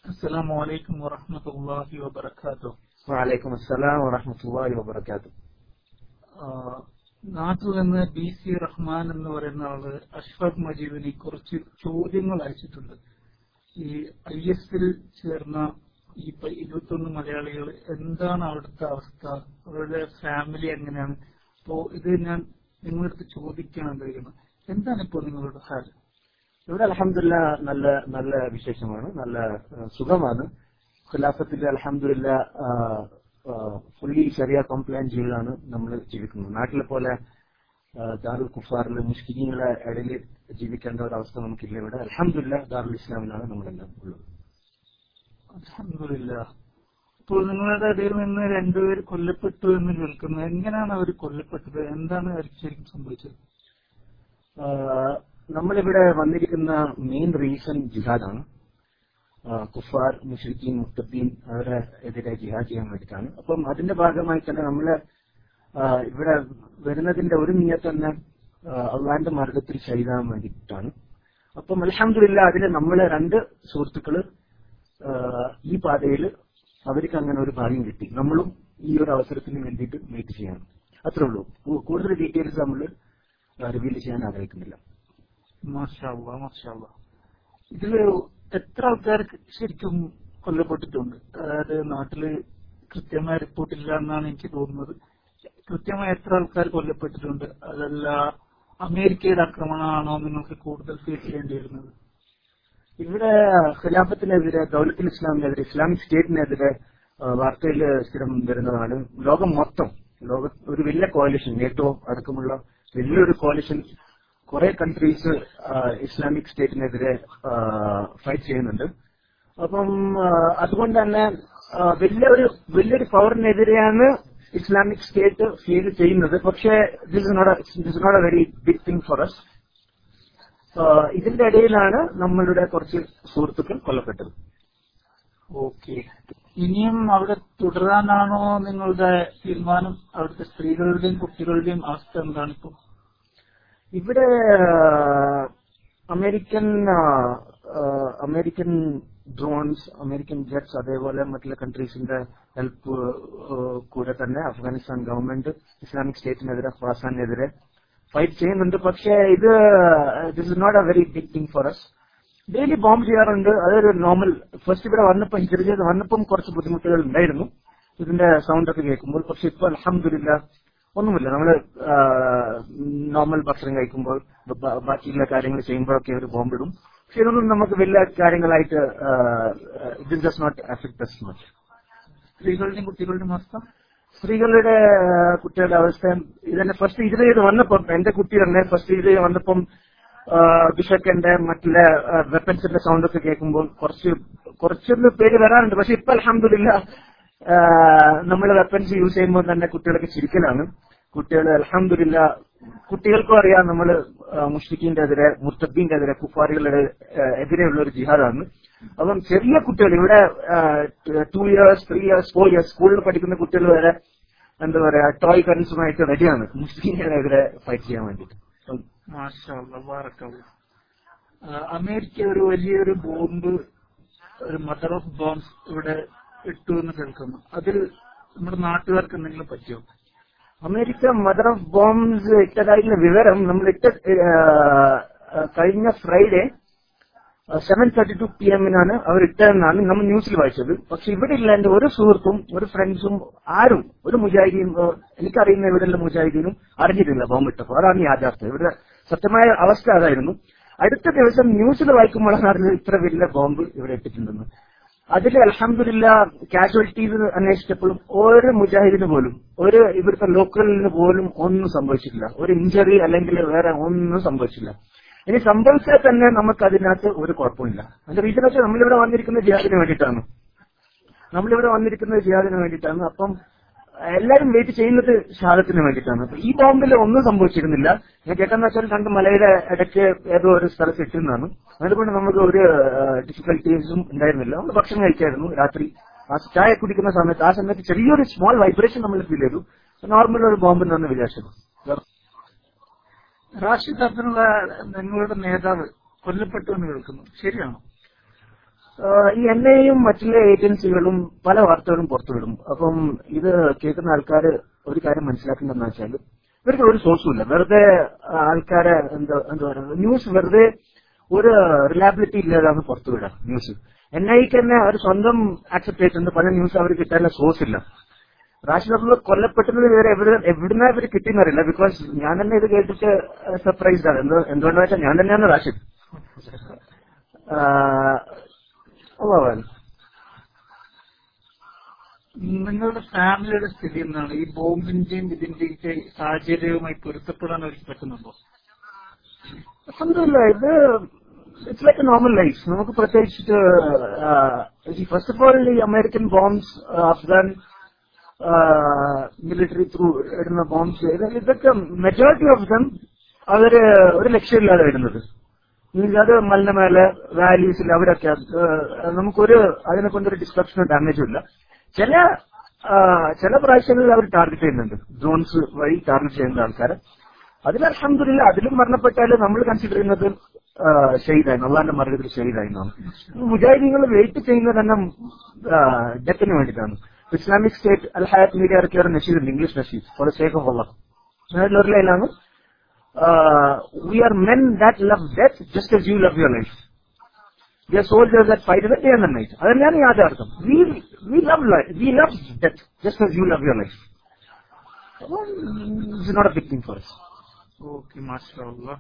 السلام عليكم ورحمة الله وبركاته വലൈക്കും അസ്സലാം വറഹമത്തുള്ളാഹി വബറകാതുഹു ആഹ് നാട്ടിൽ നിന്ന് ബി സി റഹ്മാൻ എന്ന് പറയുന്ന ആള് അഷ്റഫ് മജീദിന് കുറച്ച് ചോദ്യങ്ങൾ അയച്ചിട്ടുണ്ട് ഈ ഐ എസിൽ ചേർന്ന ഈ പ- ഇരുപത്തൊന്ന് മലയാളികൾ എന്താണ് അവിടുത്തെ അവസ്ഥ അവരുടെ ഫാമിലി എങ്ങനെയാണ് അപ്പോ ഇത് ഞാൻ നിങ്ങളടുത്ത് ചോദിക്കണം കഴിയുന്നത് എന്താണ് ഇപ്പോ നിങ്ങളുടെ ഹാൽ ഇവിടെ അലഹമില്ല നല്ല നല്ല വിശേഷമാണ് നല്ല ആ, സുഖമാണ് ഖിലാഫത്തിൽ അലഹമില്ല ഫുള്ളി ശരിയ കംപ്ലൈന്റ് ജീവിതമാണ് നമ്മൾ ജീവിക്കുന്നത് നാട്ടിലെ പോലെ ആ, ദാറുൽ കുഫാറിൽ മുസ്ലിങ്ങളെ ഇടയിൽ ജീവിക്കേണ്ട ഒരു അവസ്ഥ നമുക്കില്ല ഇവിടെ അലഹമില്ല ദാറുൽ ഇസ്ലാമിലാണ് നമ്മളെല്ലാം ഉള്ളത് അൽഹംദുലില്ലാ ഇപ്പോൾ നിങ്ങളുടെ ഇടയിൽ നിന്ന് രണ്ടുപേർ കൊല്ലപ്പെട്ടു എന്ന് കേൾക്കുന്നത് എങ്ങനെയാണ് അവർ കൊല്ലപ്പെട്ടത് എന്താണ് അവർക്ക് ശരിക്കും സംഭവിച്ചത് ആ, നമ്മളിവിടെ വന്നിരിക്കുന്ന മെയിൻ റീസൺ ജിഹാദാണ് ആ, കുഫാർ മുഷ്രിഖീൻ മുത്തബീൻ അവരെ എതിരെ ജിഹാദ് ചെയ്യാൻ വേണ്ടിയിട്ടാണ് അപ്പം അതിന്റെ ഭാഗമായി തന്നെ നമ്മള് ആ, ഇവിടെ വരുന്നതിന്റെ ഒരു നിയത്ത് തന്നെ ആ, അള്ളാന്റെ മാർഗത്തിൽ ചെയ്താൻ വേണ്ടിയിട്ടാണ് അപ്പം അലഹമില്ല അതിൽ നമ്മളെ രണ്ട് സുഹൃത്തുക്കള് ആ, ഈ പാതയിൽ അവർക്ക് അങ്ങനെ ഒരു ഭാഗ്യം കിട്ടി നമ്മളും ഈ ഒരു അവസരത്തിന് വേണ്ടിയിട്ട് മീറ്റ് ചെയ്യണം അത്രേ ഉള്ളൂ കൂ- കൂടുതൽ ഡീറ്റെയിൽസ് നമ്മൾ റിവീൽ ചെയ്യാൻ ആഗ്രഹിക്കുന്നില്ല മാഷാള്ള മാഷാള്ള ഇതില് എത്ര ആൾക്കാർ ശരിക്കും കൊല്ലപ്പെട്ടിട്ടുണ്ട് അതായത് നാട്ടില് കൃത്യമായ റിപ്പോർട്ട് ഇല്ല എന്നാണ് എനിക്ക് തോന്നുന്നത് കൃത്യമായ എത്ര ആൾക്കാർ കൊല്ലപ്പെട്ടിട്ടുണ്ട് അതല്ല അമേരിക്കയുടെ ആക്രമണമാണോ നിങ്ങൾക്ക് കൂടുതൽ ഫേസ് ചെയ്യേണ്ടി വരുന്നത് ഇവിടെ ഖിലാഫത്തിനെതിരെ ദൗലത്തുൽ ഇസ്ലാമിനെതിരെ ഇസ്ലാമിക് സ്റ്റേറ്റിനെതിരെ ആ, വാർത്തയിൽ സ്ഥിരം വരുന്നതാണ് ലോകം മൊത്തം ലോക ഒരു വലിയ കോalition നേറ്റോ അടക്കമുള്ള വലിയൊരു കോalition കുറെ കൺട്രീസ് ഇസ്ലാമിക് സ്റ്റേറ്റിനെതിരെ ഫൈറ്റ് ചെയ്യുന്നുണ്ട് അപ്പം ആ, അതുകൊണ്ട് തന്നെ ആ, വലിയൊരു വലിയൊരു പവറിനെതിരെയാണ് ഇസ്ലാമിക് സ്റ്റേറ്റ് ഫീൽ ചെയ്യുന്നത് പക്ഷേ this is not this is not a very big thing for us ഇതിന്റെ ഇടയിലാണ് നമ്മളുടെ കുറച്ച് സുഹൃത്തുക്കൾ കൊല്ലപ്പെട്ടത് ഓക്കെ ഇനിയും അവിടെ തുടരാനാണോ നിങ്ങളുടെ തീരുമാനം അവിടുത്തെ സ്ത്രീകളുടെയും കുട്ടികളുടെയും അവസ്ഥ എന്താണ് ഇപ്പോൾ ഇവിടെ ആ, അമേരിക്കൻ ആ, ആ, അമേരിക്കൻ ഡ്രോൺസ് അമേരിക്കൻ ജെറ്റ്സ് അതേപോലെ മറ്റുള്ള കൺട്രീസിന്റെ ഹെൽപ്പ് കൂടെ തന്നെ അഫ്ഗാനിസ്ഥാൻ ഗവൺമെന്റ് ഇസ്ലാമിക് സ്റ്റേറ്റിനെതിരെ ഖുറാസാനെതിരെ ഫൈറ്റ് ചെയ്യുന്നുണ്ട് പക്ഷേ ഇത് this is not a very big thing for us daily bomb ചെയ്യാറുണ്ട് അതൊരു നോർമൽ ഫസ്റ്റ് ഇവിടെ വന്നപ്പോൾ ഹിജറ ചെയ്ത് വന്നപ്പം കുറച്ച് ബുദ്ധിമുട്ടുകൾ ഉണ്ടായിരുന്നു ഇതിന്റെ സൗണ്ട് ഒക്കെ കേൾക്കുമ്പോൾ പക്ഷെ ഇപ്പൊ അലഹമില്ല ഒന്നുമില്ല നമ്മള് നോർമൽ ഭക്ഷണം കഴിക്കുമ്പോൾ ബ- ബാക്കിയുള്ള കാര്യങ്ങൾ ചെയ്യുമ്പോഴൊക്കെ ഒരു ബോംബിടും പക്ഷെ ഇതൊന്നും നമുക്ക് വലിയ കാര്യങ്ങളായിട്ട് it does not affect us much സ്ത്രീകളുടെയും കുട്ടികളുടെയും അവസ്ഥ സ്ത്രീകളുടെ ആ, കുട്ടികളുടെ അവസ്ഥ ഇതന്നെ ഫസ്റ്റ് ഇത് ചെയ്ത് വന്നപ്പം എന്റെ കുട്ടി തന്നെ ഫസ്റ്റ് ഇത് ചെയ്ത് വന്നപ്പം ബിഷക്കന്റെ മറ്റുള്ള വെപ്പൻസിന്റെ സൗണ്ട് ഒക്കെ കേൾക്കുമ്പോൾ കുറച്ച് കുറച്ചൊന്ന് പേര് വരാറുണ്ട് പക്ഷെ ഇപ്പൊ അലഹമില്ല നമ്മൾ വെപ്പൻസ് യൂസ് ചെയ്യുമ്പോൾ തന്നെ കുട്ടികളൊക്കെ ചിരിക്കലാണ് കുട്ടികൾ അലഹമില്ല കുട്ടികൾക്കും അറിയാം നമ്മൾ മുഷ്രിഖിന്റെ എതിരെ മുർത്തബീന്റെ എതിരെ കുഫാറികളുടെ ആ, എതിരെയുള്ള ഒരു ജിഹാദാണ് അപ്പം ചെറിയ കുട്ടികൾ ഇവിടെ two years three years four years സ്കൂളിൽ പഠിക്കുന്ന കുട്ടികൾ വരെ എന്താ പറയാ ടോയ് കറൻസുമായിട്ട് റെഡിയാണ് മുസ്ലിങ്ങളെതിരെ ഫൈറ്റ് ചെയ്യാൻ വേണ്ടിയിട്ട് അപ്പം മാഷാള്ള ബാറക്കള്ള അമേരിക്ക ഒരു വലിയൊരു ബോംബ് ഒരു മദർ ഓഫ് ബോംബ്സ് ഇവിടെ ഇട്ടു എന്ന് കേൾക്കുന്നു അതിൽ നമ്മുടെ നാട്ടുകാർക്ക് എന്തെങ്കിലും പറ്റിയോ അമേരിക്ക മദർ ഓഫ് ബോംബ്സ് ഇട്ടതായിട്ടുള്ള വിവരം നമ്മൾ ഇട്ട ആ, ആ, കഴിഞ്ഞ Friday seven thirty two P എമ്മിനാണ് അവർ ഇട്ടതെന്നാണ് നമ്മൾ ന്യൂസിൽ വായിച്ചത് പക്ഷെ ഇവിടെ ഇല്ല എന്റെ ഒരു സുഹൃത്തും ഒരു ഫ്രണ്ട്സും ആരും ഒരു മുജാഹിദീനും ആ, എനിക്കറിയുന്ന ഇവിടെയുള്ള മുജാഹിദീനും അറിഞ്ഞിട്ടില്ല ബോംബ് ഇട്ടപ്പോൾ അതാണ് യാഥാർത്ഥ്യം ഇവിടെ സത്യമായ അവസ്ഥ അതായിരുന്നു അടുത്ത ദിവസം ന്യൂസിൽ വായിക്കുമ്പോഴാണ് അറിഞ്ഞത് ഇത്ര വലിയ ബോംബ് ഇവിടെ ഇട്ടിട്ടുണ്ടെന്ന് അതിൽ അലഹമില്ല കാഷ്വാലിറ്റീസ് അന്വേഷിച്ചപ്പോഴും ഒരു മുജാഹിദിന് പോലും ഒരു ഇവിടുത്തെ ലോക്കലിന് പോലും ഒന്നും സംഭവിച്ചിട്ടില്ല ഒരു ഇഞ്ചറി അല്ലെങ്കിൽ വേറെ ഒന്നും സംഭവിച്ചില്ല ഇനി സംഭവിച്ചാൽ തന്നെ നമുക്ക് അതിനകത്ത് ഒരു കുഴപ്പമില്ല അതിന്റെ റീസൺ വെച്ചാൽ നമ്മളിവിടെ വന്നിരിക്കുന്ന ജിഹാദിന് വേണ്ടിയിട്ടാണ് നമ്മളിവിടെ വന്നിരിക്കുന്നത് ജിഹാദിന് വേണ്ടിയിട്ടാണ് അപ്പം എല്ലാരും വെയിറ്റ് ചെയ്യുന്നത് ഷഹാദത്തിന് വേണ്ടിയിട്ടാണ് അപ്പൊ ഈ ബോംബിൽ ഒന്നും സംഭവിച്ചിരുന്നില്ല ഞാൻ കേട്ടെന്ന് വെച്ചാൽ രണ്ട് മലയുടെ ഇടയ്ക്ക് ഏതോ ഒരു സ്ഥലത്ത് ഇട്ടിരുന്നതാണ് അതുകൊണ്ട് നമുക്ക് ഒരു ഡിഫിക്കൽട്ടീസും ഉണ്ടായിരുന്നില്ല നമ്മൾ ഭക്ഷണം കഴിക്കായിരുന്നു രാത്രി ആ ചായ കുടിക്കുന്ന സമയത്ത് ആ സമയത്ത് ചെറിയൊരു സ്മോൾ വൈബ്രേഷൻ നമ്മൾ ഫീൽ ചെയ്തു നോർമൽ ഒരു ബോംബ് എന്നാണ് വിചാരിച്ചത് റാഷിദ് അബ്ദുള്ള നിങ്ങളുടെ നേതാവ് കൊല്ലപ്പെട്ടു എന്ന് കേൾക്കുന്നു ശരിയാണോ ആഹ് ഈ എൻ ഐയും മറ്റുള്ള ഏജൻസികളും പല വാർത്തകളും പുറത്തുവിടും അപ്പം ഇത് കേൾക്കുന്ന ആൾക്കാർ ഒരു കാര്യം മനസ്സിലാക്കേണ്ടതെന്ന് വെച്ചാൽ ഇവർക്ക് ഒരു സോഴ്സും ഇല്ല വെറുതെ ആൾക്കാരെ എന്താ എന്താ പറയുക ന്യൂസ് വെറുതെ ഒരു റിലാബിലിറ്റി ഇല്ലാതാണ് പുറത്തുവിടാം ന്യൂസ് എൻ ഐക്ക് തന്നെ അവർ സ്വന്തം ആക്സെപ്റ്റ് ചെയ്തിട്ടുണ്ട് പല ന്യൂസ് അവർ കിട്ടാനുള്ള സോഴ്സ് ഇല്ല റാഷിദ് അബ്ദുള്ള കൊല്ലപ്പെട്ടത് ഇവരെ എവിടെ എവിടുന്ന ഇവർ കിട്ടിയെന്നറിയില്ല ബിക്കോസ് ഞാൻ തന്നെ ഇത് കേട്ടിട്ട് സർപ്രൈസ്ഡ് ആണ് എന്തോ എന്തുകൊണ്ടെന്ന് വെച്ചാൽ ഞാൻ തന്നെയാണ് റാഷിദ് ആഹ് അള്ളാഹു നിങ്ങളുടെ ഫാമിലിയുടെ സ്ഥിതി എന്താണ് ഈ ബോംബിന്റെയും ഇതിന്റെയൊക്കെ സാഹചര്യവുമായി പൊരുത്തപ്പെടാൻ അവർക്ക് പറ്റുന്നുണ്ടോ അൽഹംദുലില്ല ഇത് it's like a normal life നമുക്ക് പ്രത്യേകിച്ചിട്ട് ഫസ്റ്റ് ഓഫ് ഓൾ ഈ American bombs Afghan military through ഇടുന്ന ബോംബ്സ് ഇതൊക്കെ മെജോറിറ്റി ഓഫ് ദം അവര് ഒരു ലക്ഷ്യമില്ലാതെ ഇടുന്നത് മീൻസ് അത് മലിന മേലെ വാലീസിൽ അവരൊക്കെ ഏഹ്, നമുക്കൊരു അതിനെ കൊണ്ടൊരു ഡിസ്ട്രക്ഷനോ ഡാമേജും ഇല്ല ചില ആ, ചില പ്രാവശ്യങ്ങളിൽ അവർ ടാർഗറ്റ് ചെയ്യുന്നുണ്ട് ഡ്രോൺസ് വഴി ടാർഗറ്റ് ചെയ്യുന്ന ആൾക്കാരെ അതിൽ അലഹമില്ല അതിലും മരണപ്പെട്ടാൽ നമ്മൾ കൺസിഡർ ചെയ്യുന്നത് ഷെയ്ഡായി അള്ളാന്റെ മാർഗത്തിൽ ഷെയ്ഡായി എന്നാണ് മുജാഹിദീങ്ങൾ വെയിറ്റ് ചെയ്യുന്നത് തന്നെ ഡെത്തിന് വേണ്ടിയിട്ടാണ് Islamic State Al Hayat media ഇറക്കിയ ഒരു നഷീദ് ഉണ്ട് ഇംഗ്ലീഷ് നഷീദ് ഫോർ സേക്ക് ഓഫ് അള്ളാഹ് അതിലൊരു ലൈനാണ് we are men that love death just as you love your life we are soldiers that fight day and night അത് തന്നെയാണ് യാഥാർത്ഥ്യം we we love life we love death just as you love your life it's not a big thing for us okay മാഷാ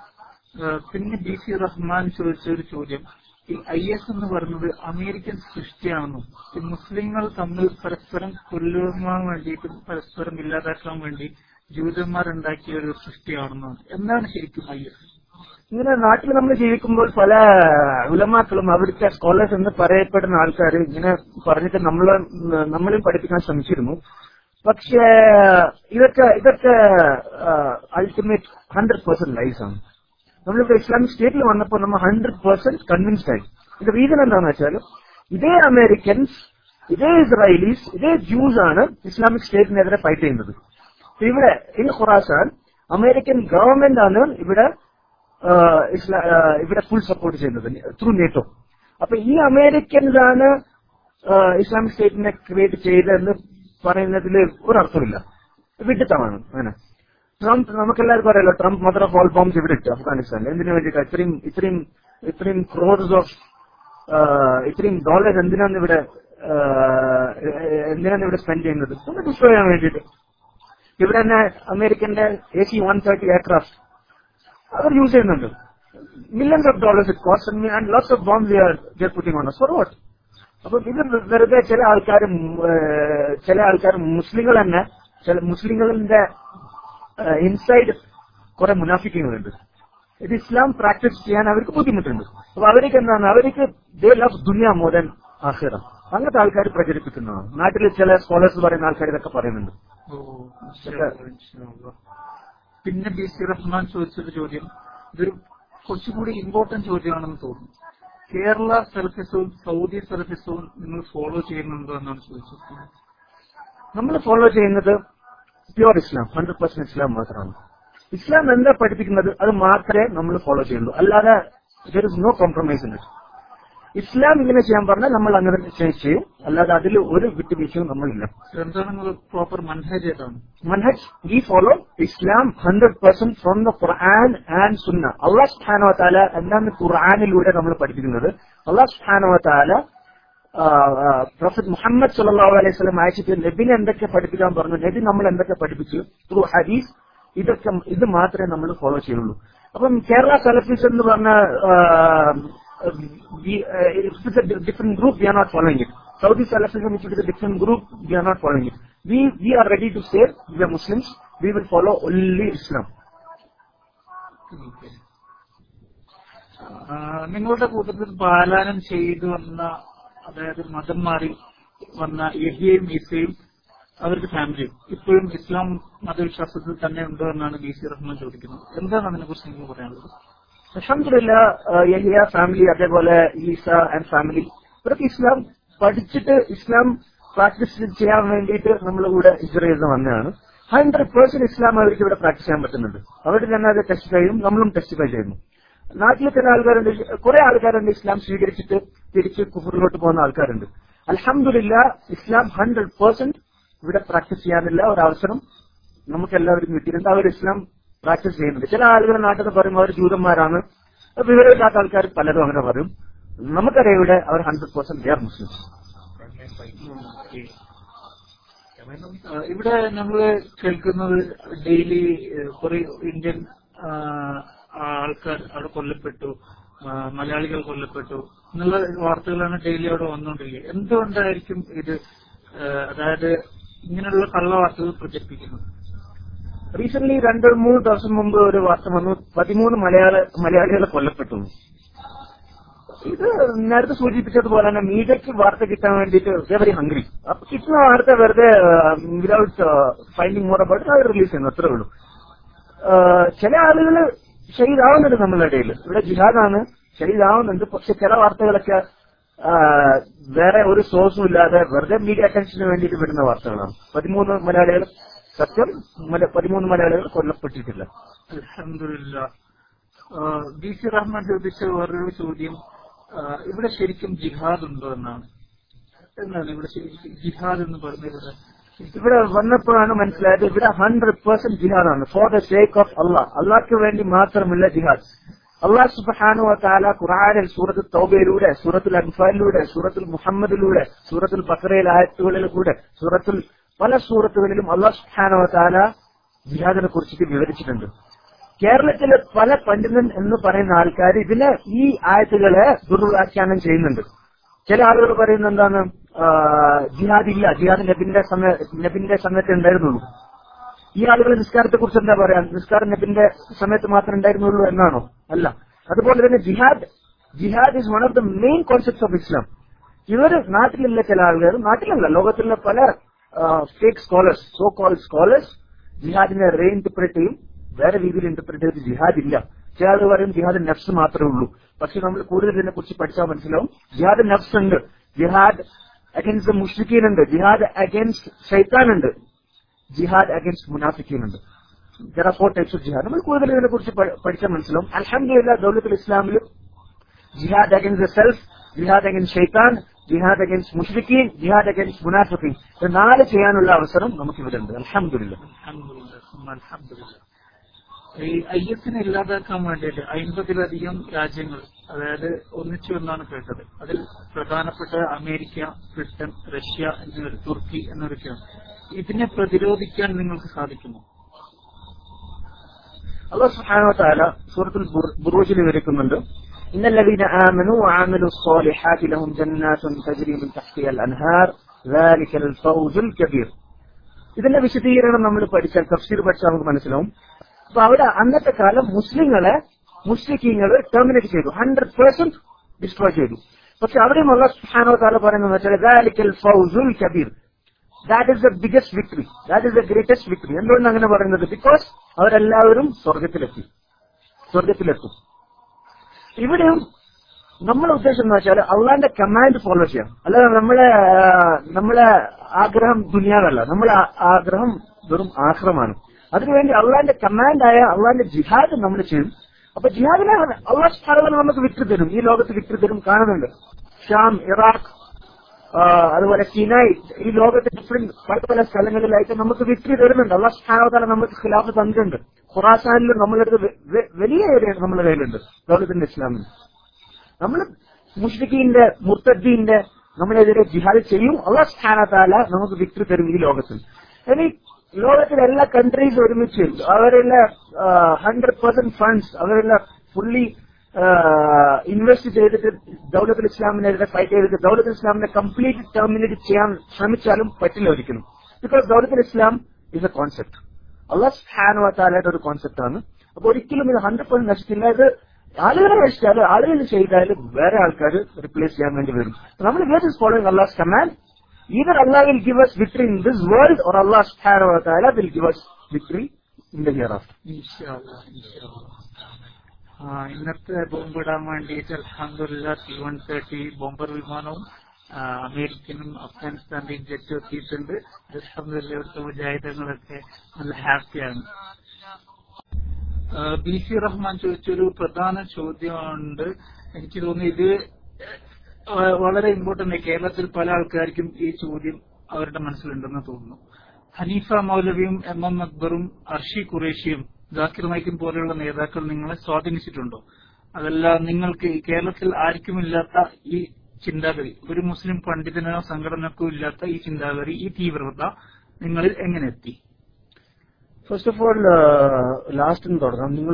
പിന്നെ B C Rahman ചോദിച്ച ഒരു ചോദ്യം ഈ I S എന്ന് പറയുന്നത് അമേരിക്കൻ സൃഷ്ടിയാണെന്നും ഈ മുസ്ലിങ്ങൾ തമ്മിൽ പരസ്പരം കൊല്ലുവാൻ വേണ്ടിയിട്ടും പരസ്പരം ഇല്ലാതാക്കാൻ വേണ്ടി ജൂതന്മാരുണ്ടാക്കിയ ഒരു സൃഷ്ടിയാണെന്നും എന്താണ് ശരിക്കും ഐ എസ് ഇങ്ങനെ നാട്ടിൽ നമ്മൾ ജീവിക്കുമ്പോൾ പല ഉലമാക്കളും അവിടുത്തെ സ്കോളേഴ്സ് എന്ന് പറയപ്പെടുന്ന ആൾക്കാർ ഇങ്ങനെ പറഞ്ഞിട്ട് നമ്മളെ നമ്മളും പഠിപ്പിക്കാൻ ശ്രമിച്ചിരുന്നു പക്ഷേ ഇതൊക്കെ ഇതൊക്കെ അൾട്ടിമേറ്റ് ഹൺഡ്രഡ് പെർസെന്റ് ലൈസ് ആണ് നമ്മളിവിടെ ഇസ്ലാമിക് സ്റ്റേറ്റിൽ വന്നപ്പോൾ നമ്മൾ ഹൺഡ്രഡ് പെർസെന്റ് കൺവിൻസ്ഡ് ആയി ഇത് റീസൺ എന്താണെന്ന് വെച്ചാൽ ഇതേ അമേരിക്കൻസ് ഇതേ ഇസ്രായേലീസ് ഇതേ ജൂസ് ആണ് ഇസ്ലാമിക് സ്റ്റേറ്റിനെതിരെ ഫൈറ്റ് ചെയ്യുന്നത് ഇപ്പൊ ഇവിടെ ഇൻ ഖുറാസാൻ അമേരിക്കൻ ഗവൺമെന്റ് ആണ് ഇവിടെ ആഹ് ഇസ്ലാ- ആഹ് ഇവിടെ ഫുൾ സപ്പോർട്ട് ചെയ്യുന്നത് ത്രൂ നേറ്റോ അപ്പൊ ഈ അമേരിക്കൻസ് ആണ് ആഹ് ഇസ്ലാമിക് സ്റ്റേറ്റിനെ ക്രിയേറ്റ് ചെയ്തതെന്ന് പറയുന്നതിൽ ഒരർത്ഥമില്ല വിഡിത്തമാണ് അങ്ങനെ ട്രംപ് നമുക്കെല്ലാവർക്കും അറിയാലോ Trump mother of all bombs ഇവിടെ ഇട്ടു അഫ്ഗാനിസ്ഥാനിൽ എന്തിനു വേണ്ടിയിട്ട് ഇത്രയും ഇത്രയും ഇത്രയും ക്രോഡ്സ് ഓഫ് ഇത്രയും ഡോളേഴ്സ് എന്തിനാണ് ഇവിടെ ആഹ് എന്തിനാണ് ഇവിടെ സ്പെൻഡ് ചെയ്യുന്നത് ഒന്ന് ഡിസ്ട്രോയ് ചെയ്യാൻ വേണ്ടിയിട്ട് ഇവിടെ തന്നെ അമേരിക്കന്റെ A C one thirty aircraft അവർ യൂസ് ചെയ്യുന്നുണ്ട് millions of dollars it cost and lots of bombs putting on for what അപ്പൊ ഇത് വെറുതെ ചില ആൾക്കാർ ചില ആൾക്കാർ മുസ്ലിങ്ങൾ തന്നെ ചില മുസ്ലിങ്ങളുടെ ഇൻസൈഡ് കുറെ മുനാഫിക്കുകളുണ്ട് ഇത് ഇസ്ലാം പ്രാക്ടീസ് ചെയ്യാൻ അവർക്ക് ബുദ്ധിമുട്ടുണ്ട് അപ്പൊ അവർക്ക് എന്താണ് അവർക്ക് ദേ ലവ് ദുനിയ മോർ ദൻ ആഹിറ അങ്ങനത്തെ ആൾക്കാർ പ്രചരിപ്പിക്കുന്നതാണ് നാട്ടിൽ ചില സ്കോളേഴ്സ് പറയുന്ന ആൾക്കാർ ഇതൊക്കെ പറയുന്നുണ്ട് ഓ, ഇൻഷാ അല്ലാ. പിന്നെ ബി സി റഹ്മാൻ ചോദിച്ചൊരു ചോദ്യം ഇതൊരു കുറച്ചുകൂടി ഇമ്പോർട്ടന്റ് ചോദ്യമാണെന്ന് തോന്നുന്നു കേരള സർഫിസവും സൗദി സർഫിസവും നിങ്ങൾ ഫോളോ ചെയ്യുന്നുണ്ടോ എന്നാണ് ചോദിച്ചത് നമ്മൾ ഫോളോ ചെയ്യുന്നത് pure Islam hundred percent Islam മാത്രമാണ് ഇസ്ലാം എന്താ പഠിപ്പിക്കുന്നത് അത് മാത്രമേ നമ്മൾ ഫോളോ ചെയ്യുള്ളൂ അല്ലാതെ there is no compromise in it Islam ഇങ്ങനെ ചെയ്യാൻ പറഞ്ഞാൽ നമ്മൾ അങ്ങനെ ചെ- ചെയ്യും അല്ലാതെ അതിൽ ഒരു വിട്ടുവീഴ്ചയും നമ്മളില്ല എന്താണ് നിങ്ങൾ പ്രോപ്പർ മൻഹജ് ഏതാണ് manhaj, we follow Islam 100% from the Quran and Sunnah. Allah subhanahu wa ta'ala എന്താണ് ഖുർആാനിലൂടെ നമ്മൾ പഠിപ്പിക്കുന്നത് അള്ളാഹ് സുബ്ഹാനഹു വ തആല പ്രൊഫറ്റ് മുഹമ്മദ് സല്ലല്ലാഹു അലൈഹി വസല്ലം അയച്ചിട്ട് നബിനെ എന്തൊക്കെ പഠിപ്പിക്കാൻ പറഞ്ഞു നബി നമ്മൾ എന്തൊക്കെ പഠിപ്പിച്ചു ത്രൂ ഹദീസ് ഇതൊക്കെ ഇത് മാത്രമേ നമ്മൾ ഫോളോ ചെയ്യുള്ളൂ അപ്പം കേരള സലഫീസ് എന്ന് പറഞ്ഞ different group we are not following it Saudi Salafism, which is a different group, we are not following it. We we are ready to say we are Muslims. We will follow only Islam. ആ, നിങ്ങളുടെ കൂട്ടത്തിൽ പാലായനം ചെയ്തു വന്ന അതായത് മതം മാറി വന്ന യഹിയയും ഈസയും അവർക്ക് ഫാമിലിയും ഇപ്പോഴും ഇസ്ലാം മതവിശ്വാസത്തിൽ തന്നെ ഉണ്ടോ എന്നാണ് ബി സി റഹ്മാൻ ചോദിക്കുന്നത് എന്താണ് അതിനെ കുറിച്ച് നിങ്ങൾക്ക് പറയാനുള്ളത് Alhamdulillah, uh, Yahya family, അതേപോലെ ഈസ ആൻഡ് ഫാമിലി ഇവരൊക്കെ ഇസ്ലാം പഠിച്ചിട്ട് ഇസ്ലാം പ്രാക്ടീസ് ചെയ്യാൻ വേണ്ടിയിട്ട് നമ്മുടെ കൂടെ ഇസ്രയേലിൽ വന്നതാണ് ഹൺഡ്രഡ് പേഴ്സെന്റ് ഇസ്ലാം അവർക്ക് ഇവിടെ പ്രാക്ടീസ് ചെയ്യാൻ പറ്റുന്നുണ്ട് അവർ തന്നെ അത് ടെസ്റ്റിഫൈ ചെയ്യും നമ്മളും ടെസ്റ്റിഫൈ ചെയ്യുന്നു നാട്ടിൽ ചില ആൾക്കാരുണ്ട് കുറെ ആൾക്കാരുണ്ട് ഇസ്ലാം സ്വീകരിച്ചിട്ട് തിരിച്ച് കുഫറിലോട്ട് പോകുന്ന ആൾക്കാരുണ്ട് അലഹമില്ല ഇസ്ലാം ഹൺഡ്രഡ് പേഴ്സെന്റ് ഇവിടെ പ്രാക്ടീസ് ചെയ്യാനുള്ള ഒരു അവസരം നമുക്ക് എല്ലാവർക്കും കിട്ടിയിട്ടുണ്ട് അവർ ഇസ്ലാം പ്രാക്ടീസ് ചെയ്യുന്നുണ്ട് ചില ആളുകൾ നാട്ടിൽ നിന്ന് പറയുമ്പോൾ അവർ ജൂതന്മാരാണ് വിവരമില്ലാത്ത ആൾക്കാർ പലരും അങ്ങനെ പറയും നമുക്കറിയാം ഇവിടെ അവർ hundred percent they are Muslims ആ, ഇവിടെ നമ്മൾ കേൾക്കുന്നത് ഡെയിലി കുറെ ഇന്ത്യൻ ആ, ആൾക്കാർ അവിടെ കൊല്ലപ്പെട്ടു ആ, മലയാളികൾ കൊല്ലപ്പെട്ടു എന്നുള്ള വാർത്തകളാണ് ഡെയിലി അവിടെ വന്നുകൊണ്ടിരിക്കുന്നത് എന്തുകൊണ്ടായിരിക്കും ഇത് ആ, അതായത് ഇങ്ങനെയുള്ള കള്ളവാർത്തകൾ പ്രചരിപ്പിക്കുന്നത് റീസെന്റ് രണ്ട് മൂന്ന് ദിവസം മുമ്പ് ഒരു വാർത്ത വന്നു പതിമൂന്ന് മലയാള മലയാളികളെ കൊല്ലപ്പെട്ടു എന്ന്. ഇത് നേരത്തെ സൂചിപ്പിച്ചതുപോലെ തന്നെ മീഡിയക്ക് വാർത്ത കിട്ടാൻ വേണ്ടിയിട്ട് വെരി ഹംഗ്രി അപ്പൊ കിട്ടുന്ന വാർത്ത വെറുതെ വിതൗട്ട് ഫൈൻഡിങ് മോർ അബൌട്ട് അത് റിലീസ് ചെയ്യുന്നു അത്രേ ഉള്ളൂ ആ, ചില ആളുകൾ ഷഹീദാവുന്നുണ്ട് നമ്മളുടെ ഇടയിൽ ഇവിടെ ജിഹാദാണ് ഷഹീദാവുന്നുണ്ട് പക്ഷെ ചില വാർത്തകളൊക്കെ ആ, വേറെ ഒരു സോഴ്സും ഇല്ലാതെ വെറുതെ മീഡിയ അറ്റൻഷന് വേണ്ടിയിട്ട് വിടുന്ന വാർത്തകളാണ് പതിമൂന്ന് മലയാളികൾ സത്യം മല- പതിമൂന്ന് മലയാളികൾ കൊല്ലപ്പെട്ടിട്ടില്ല അൽഹംദുലില്ലാ ബി സി റഹ്മാൻ ചോദിച്ച വേറൊരു ചോദ്യം ആ, ഇവിടെ ശരിക്കും ജിഹാദ് ഉണ്ടോ എന്നാണ് എന്താണ് ഇവിടെ ശരിക്കും ജിഹാദ് എന്ന് പറഞ്ഞത് ഇവിടെ വന്നപ്പോഴാണ് മനസ്സിലായത് ഇവിടെ ഹൺഡ്രഡ് പേഴ്സെന്റ് ജിഹാദാണ് for the sake of Allah അള്ളാഹ്ക്ക് വേണ്ടി മാത്രമുള്ള ജിഹാദ് അള്ളാഹ് സുബാനു താല ഖുറാനിൽ സൂറത്ത് തൗബയിലൂടെ സൂറത്തുൽ അൻഫാലിലൂടെ സൂറത്തുൽ മുഹമ്മദിലൂടെ സൂറത്തുൽ ബക്രയിൽ ആയത്തുകളിലൂടെ സൂറത്തുൽ പല സൂറത്തുകളിലും അള്ളാഹ് സുബാനു താല ജിഹാദിനെ കുറിച്ചിട്ട് വിവരിച്ചിട്ടുണ്ട് കേരളത്തിലെ പല പണ്ഡിതൻ എന്ന് പറയുന്ന ആൾക്കാർ ഇതിനെ ഈ ആയത്തുകളെ ദുർവ്യാഖ്യാനം ചെയ്യുന്നുണ്ട് ചില ആളുകൾ പറയുന്നത് എന്താണ് ആ, ജിഹാദ് ഇല്ല ജിഹാദ് നബിന്റെ സമയ നബിന്റെ സമയത്ത് ഉണ്ടായിരുന്നുള്ളൂ ഈ ആളുകൾ നിസ്കാരത്തെ കുറിച്ച് എന്താ പറയാ നിസ്കാരം നബിന്റെ സമയത്ത് മാത്രമേ ഉണ്ടായിരുന്നുള്ളൂ എന്നാണോ അല്ല അതുപോലെ തന്നെ jihad jihad is one of the main concept of Islam ഇവര് നാട്ടിലുള്ള ചില ആളുകൾ നാട്ടിലല്ല ലോകത്തിലുള്ള പല fake scholars so call scholars ജിഹാദിനെ റീ ഇന്റർപ്രറ്റ് ചെയ്യും വേറെ രീതിയിൽ ഇന്റർപ്രറ്റ് ചെയ്ത് ജിഹാദ് ഇല്ല ചില ആളുകൾ പറയും ജിഹാദ് നഫ്സ് മാത്രമേ ഉള്ളൂ പക്ഷെ നമ്മൾ കൂടുതൽ ഇതിനെ കുറിച്ച് പഠിച്ചാൽ മനസ്സിലാവും ജിഹാദ് നഫ്സ് ഉണ്ട് ജിഹാദ് അഗൻസ്റ്റ് മുഷ്രിഖീൻ ഉണ്ട് ജിഹാദ് അഗൻസ്റ്റ് ഷൈത്താൻ ഉണ്ട് ജിഹാദ് അഗൻസ്റ്റ് മുനാഫിക്കീൻ ഉണ്ട് there are four types of jihad നമ്മൾ കൂടുതൽ ഇതിനെ കുറിച്ച് പഠിച്ചാൽ മനസ്സിലാവും അലഹമില്ല ദൗലത്തുൽ ഇസ്ലാമിൽ jihad against the self jihad against ഷെയ്ത്താൻ ജിഹാദ് അഗൻസ്റ്റ് മുഷ്രിഖീൻ ജിഹാദ് അഗൻസ്റ്റ് മുനാഫിഖീൻ ഇത് നാല് ചെയ്യാനുള്ള അവസരം നമുക്ക് ഇവിടെ ഉണ്ട് അലഹമില്ല അൽഹംദുലില്ലാ, സുമ്മ അൽഹംദുലില്ലാ. ഈ ഐ എസിനെ ഇല്ലാതാക്കാൻ വേണ്ടിയിട്ട് അൻപതിലധികം രാജ്യങ്ങൾ അതായത് ഒന്നിച്ചു എന്നാണ് കേട്ടത് അതിൽ പ്രധാനപ്പെട്ട അമേരിക്ക ബ്രിട്ടൻ റഷ്യ എന്നിവർ തുർക്കി എന്നിവരൊക്കെയാണ് ഇതിനെ പ്രതിരോധിക്കാൻ നിങ്ങൾക്ക് സാധിക്കുമോ അള്ളാഹു സുബ്ഹാനഹു വതആല സൂറത്തുൽ ബുർ- ബുറൂജിൽ വിവരിക്കുന്നുണ്ട് إن الذين آمنوا وعملوا الصالحات لهم جنات تجري من تحتها الأنهار ذلك الفوز الكبير ഇതിന്റെ വിശദീകരണം നമ്മൾ പഠിച്ചാൽ തഫ്സീർ പഠിച്ചാൽ നമുക്ക് മനസ്സിലാവും അപ്പൊ അവിടെ അന്നത്തെ കാലം മുസ്ലിങ്ങളെ മുസ്ലിക്കീങ്ങൾ ടെർമിനേറ്റ് ചെയ്തു ഹൺഡ്രഡ് പേഴ്സെന്റ് ഡിസ്ട്രോയ് ചെയ്തു പക്ഷെ അവിടെയും അള്ളാഹ് സുബ്ഹാനഹു വതആല പറയുന്നത് വെച്ചാൽ ذلك الفوز الكبير that is the biggest victory that is the greatest victory എന്തുകൊണ്ട് അങ്ങനെ പറയുന്നത് ബിക്കോസ് അവരെല്ലാവരും സ്വർഗത്തിലെത്തി സ്വർഗത്തിലെത്തും ഇവിടെയും നമ്മളെ ഉദ്ദേശം എന്ന് വെച്ചാൽ അള്ളാന്റെ കമാൻഡ് ഫോളോ ചെയ്യാം അല്ലാതെ നമ്മളെ ആ, നമ്മളെ ആഗ്രഹം ദുനിയാവല്ല നമ്മളെ ആ- ആഗ്രഹം വെറും ആശ്രമാണ് അതിനുവേണ്ടി അള്ളാന്റെ കമാൻഡായ അള്ളാന്റെ ജിഹാദ് നമ്മൾ ചെയ്യും അപ്പൊ ജിഹാദിനെ അള്ളാഹ് സ്ഥലങ്ങൾ നമുക്ക് വിട്ടു തരും ഈ ലോകത്ത് വിട്ടു തരും കാണുന്നുണ്ട് ഷാം ഇറാഖ് ആ, അതുപോലെ സിനായി ഈ ലോകത്തെ ഡിഫറെന്റ് പല പല സ്ഥലങ്ങളിലായിട്ട് നമുക്ക് വിക്രി തരുന്നുണ്ട് അള്ളാഹ് സ്ഥാനത്താല നമുക്ക് ഖിലാഫ് തന്നിട്ടുണ്ട് ഖുറാസാനിൽ നമ്മളടുത്ത് വെ- വെ- വലിയ ഏരിയ നമ്മുടെ കയ്യിലുണ്ട് ലോകത്തിന്റെ ഇസ്ലാമിൽ നമ്മൾ മുഷ്രിഖീന്റെ മുർത്തദ്ദീന്റെ നമ്മളെതിരെ ജിഹാദ് ചെയ്യും അള്ളാഹ് സ്ഥാനത്താല നമുക്ക് വിക്രി തരും ഈ ലോകത്തിൽ ഇനി ലോകത്തിലെ എല്ലാ കൺട്രീസ് ഒരുമിച്ച് അവരെല്ലാം ഹൺഡ്രഡ് പെർസെന്റ് ഫണ്ട്സ് അവരെല്ലാം ഫുള്ളി ഇൻവെസ്റ്റ് ചെയ്തിട്ട് ദൗലത്തുൽ ഇസ്ലാമിനെതിരെ ഫൈറ്റ് ചെയ്തിട്ട് ദൗലത്തുൽ ഇസ്ലാമിനെ കംപ്ലീറ്റ് ടെർമിനേറ്റ് ചെയ്യാൻ ശ്രമിച്ചാലും പറ്റില്ല ഒരിക്കലും ബിക്കോസ് ദൗലത്തുൽ ഇസ്ലാം ഇസ് എ കോൺസെപ്റ്റ് അള്ളാഹ് സ്ഥാനവാത്താലായിട്ട് ഒരു കോൺസെപ്റ്റ് ആണ് അപ്പൊ ഒരിക്കലും ഇത് ഹൺഡ്രഡ് പെർസെന്റ് നശിക്കില്ല ഇത് ആളുകളെ നശിച്ചാൽ ആളുകൾ ചെയ്താൽ വേറെ ആൾക്കാർ റിപ്ലേസ് ചെയ്യാൻ വേണ്ടി വരും നമ്മൾ where is following Allah command either Allah will give us victory in this world or Allah subhanahu wa ta'ala will give us victory in the hereafter. ഇൻഷാ അല്ലാ, ഇൻഷാ അല്ലാ. ആ, ഇന്നത്തെ ബോംബിടാൻ വേണ്ടിയിട്ട് അൽഹംദുലില്ലാ ടി വൺ തേർട്ടി ബോംബർ വിമാനവും ആ, അമേരിക്കനും അഫ്ഗാനിസ്ഥാന്റെയും ജെറ്റ് എത്തിയിട്ടുണ്ട് അൽഹംദുലില്ലാ ഇവിടുത്തെ മുജാഹിദങ്ങളൊക്കെ നല്ല ഹാപ്പിയാണ് ബി സി റഹ്മാൻ ചോദിച്ചൊരു പ്രധാന ചോദ്യമുണ്ട് എനിക്ക് തോന്നുന്നു ഇത് ആ, വളരെ ഇമ്പോർട്ടന്റ് കേരളത്തിൽ പല ആൾക്കാർക്കും ഈ ചോദ്യം അവരുടെ മനസ്സിലുണ്ടെന്ന് തോന്നുന്നു ഹനീഫ മൗലവിയും എം എം അക്ബറും അർഷി ഖുറേഷിയും ജാക്കിർ നായിക്കും പോലെയുള്ള നേതാക്കൾ നിങ്ങളെ സ്വാധീനിച്ചിട്ടുണ്ടോ അതല്ല നിങ്ങൾക്ക് ഈ കേരളത്തിൽ ആർക്കുമില്ലാത്ത ഈ ചിന്താഗതി ഒരു മുസ്ലിം പണ്ഡിതനോ സംഘടനക്കോ ഇല്ലാത്ത ഈ ചിന്താഗതി ഈ തീവ്രത നിങ്ങളിൽ എങ്ങനെ എത്തി ഫസ്റ്റ് ഓഫ് ഓൾ ലാസ്റ്റ് തുടങ്ങാം നിങ്ങൾ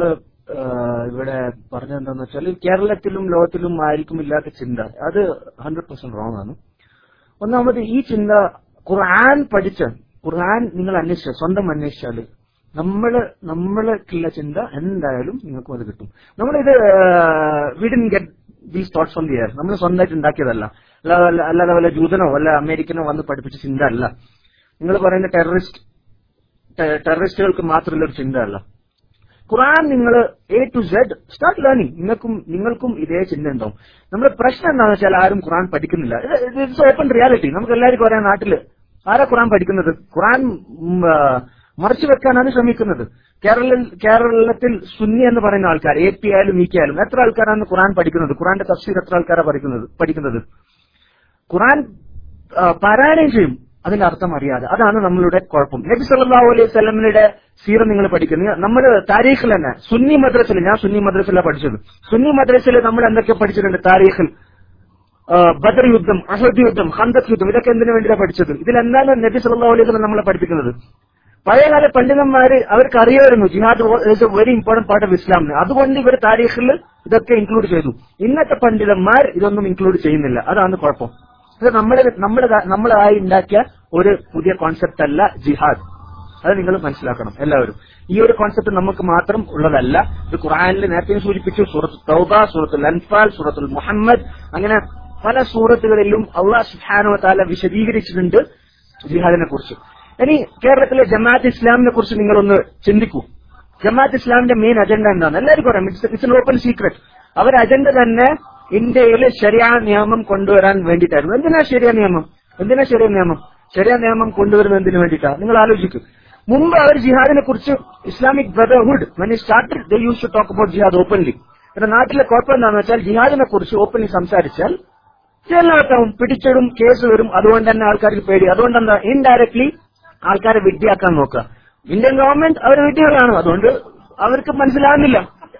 ഇവിടെ പറഞ്ഞെന്താന്ന് വെച്ചാൽ കേരളത്തിലും ലോകത്തിലും ആയിരിക്കും ഇല്ലാത്ത ചിന്ത അത് ഹൺഡ്രഡ് പെർസെന്റ് റോങ് ആണ് ഒന്നാമത് ഈ ചിന്ത ഖുർആൻ പഠിച്ച ഖുർആൻ നിങ്ങൾ അന്വേഷിച്ച സ്വന്തം അന്വേഷിച്ചാല് നമ്മള് നമ്മൾക്കുള്ള ചിന്ത എന്തായാലും നിങ്ങൾക്കും അത് കിട്ടും നമ്മളിത് we didn't get these thoughts from the air നമ്മൾ സ്വന്തമായിട്ട് ഉണ്ടാക്കിയതല്ല അല്ലാതെ അല്ലാതെ വല്ല ജൂതനോ വല്ല അമേരിക്കനോ വന്ന് പഠിപ്പിച്ച ചിന്ത അല്ല നിങ്ങൾ പറയുന്ന ടെററിസ്റ്റ് ടെ- ടെററിസ്റ്റുകൾക്ക് മാത്രമുള്ള ഒരു ചിന്ത അല്ല ഖുറാൻ നിങ്ങൾ A to Z start learning നിങ്ങൾക്കും നിങ്ങൾക്കും ഇതേ ചിന്ത ഉണ്ടാവും നമ്മുടെ പ്രശ്നം എന്താണെന്ന് വെച്ചാൽ ആരും ഖുറാൻ പഠിക്കുന്നില്ല ഇറ്റ്സ് ഓപ്പൺ റിയാലിറ്റി നമുക്ക് എല്ലാവർക്കും അറിയാം നാട്ടില് ആരാ ഖുറാൻ പഠിക്കുന്നത് ഖുറാൻ ഉം, ആ, മറച്ചു വെക്കാനാണ് ശ്രമിക്കുന്നത് കേരള കേരളത്തിൽ സുന്നി എന്ന് പറയുന്ന ആൾക്കാർ എ പി ആയാലും ഇ കെ ആയാലും എത്ര ആൾക്കാരാണ് ഖുറാൻ പഠിക്കുന്നത് ഖുറാന്റെ തഫ്സീർ എത്ര ആൾക്കാരാണ് പഠിക്കുന്നത് പഠിക്കുന്നത് ഖുറാൻ ആ, പാരായണം ചെയ്യും അതിന്റെ അർത്ഥം അറിയാതെ അതാണ് നമ്മളുടെ കുഴപ്പം നബി സല്ലല്ലാഹു അലൈഹി സ്വലമിന്റെ സീറ നിങ്ങൾ പഠിക്കുന്നത് നമ്മൾ താരീഖിൽ തന്നെ സുന്നി മദ്രസിൽ ഞാൻ സുന്നി മദ്രസിലാണ് പഠിച്ചത് സുന്നി മദ്രസിൽ നമ്മൾ എന്തൊക്കെ പഠിച്ചിട്ടുണ്ട് താരീഖിൽ ആ, ബദർ യുദ്ധം അഹദ് യുദ്ധം ഹന്തക് യുദ്ധം ഇതൊക്കെ എന്തിനു വേണ്ടിയാണ് പഠിച്ചത് ഇതിലെന്താണ് നബി സല്ലല്ലാഹു അലൈഹി വസല്ലം നമ്മളെ പഠിപ്പിക്കുന്നത് പഴയകാല പണ്ഡിതന്മാര് അവർക്ക് അറിയായിരുന്നു jihad is a very important part of ഇസ്ലാമിന് അതുകൊണ്ട് ഇവർ താരീഖിൽ ഇതൊക്കെ ഇൻക്ലൂഡ് ചെയ്തു ഇന്നത്തെ പണ്ഡിതന്മാർ ഇതൊന്നും ഇൻക്ലൂഡ് ചെയ്യുന്നില്ല അതാണ് കുഴപ്പം ഇത് നമ്മൾ നമ്മൾ നമ്മളായി ഉണ്ടാക്കിയ ഒരു പുതിയ കോൺസെപ്റ്റ് അല്ല ജിഹാദ് അത് നിങ്ങൾ മനസ്സിലാക്കണം എല്ലാവരും ഈ ഒരു കോൺസെപ്റ്റ് നമുക്ക് മാത്രം ഉള്ളതല്ല ഇത് ഖുറാനിൽ നേരത്തെ സൂചിപ്പിച്ചു സൂറത്ത് തൗബ സൂറത്തുൽ അൻഫാൽ സൂറത്തുൽ മുഹമ്മദ് അങ്ങനെ പല സൂറത്തുകളിലും അള്ളാഹ് സുബ്ഹാനഹു വ തആല വിശദീകരിച്ചിട്ടുണ്ട് ജിഹാദിനെ കുറിച്ച് ഇനി കേരളത്തിലെ ജമാഅത്ത് ഇസ്ലാമിനെ കുറിച്ച് നിങ്ങളൊന്ന് ചിന്തിക്കൂ ജമാഅത്ത് ഇസ്ലാമിന്റെ മെയിൻ അജണ്ട എന്താണ് എല്ലാവർക്കും അറിയാം ഇറ്റ്സ് ഇറ്റ്സ് ഓപ്പൺ സീക്രട്ട് അവരുടെ അജണ്ട തന്നെ ഇന്ത്യയിൽ ശരിയാ നിയമം കൊണ്ടുവരാൻ വേണ്ടിയിട്ടായിരുന്നു എന്തിനാ ശരിയാ നിയമം എന്തിനാ ശരിയ നിയമം ശരിയാ നിയമം കൊണ്ടുവരുന്നതിന് വേണ്ടിയിട്ടാണ് നിങ്ങൾ ആലോചിക്കും മുമ്പ് അവർ ജിഹാദിനെ കുറിച്ച് Islamic brotherhood when started they use to talk about jihad openly പിന്നെ നാട്ടിലെ കുഴപ്പം എന്താണെന്ന് വെച്ചാൽ ജിഹാദിനെ കുറിച്ച് ഓപ്പൺലി സംസാരിച്ചാൽ ജയിലിനകത്താവും പിടിച്ചിടും കേസ് വരും അതുകൊണ്ട് തന്നെ ആൾക്കാർക്ക് പേടി അതുകൊണ്ട് എന്താ ഇൻഡയറക്ട്ലി ആൾക്കാരെ വിഡ്ഢിയാക്കാൻ നോക്കുക ഇന്ത്യൻ ഗവൺമെന്റ് അവർ വിഡ്ഢികളാണ് അതുകൊണ്ട് അവർക്ക് മനസ്സിലാവുന്നില്ല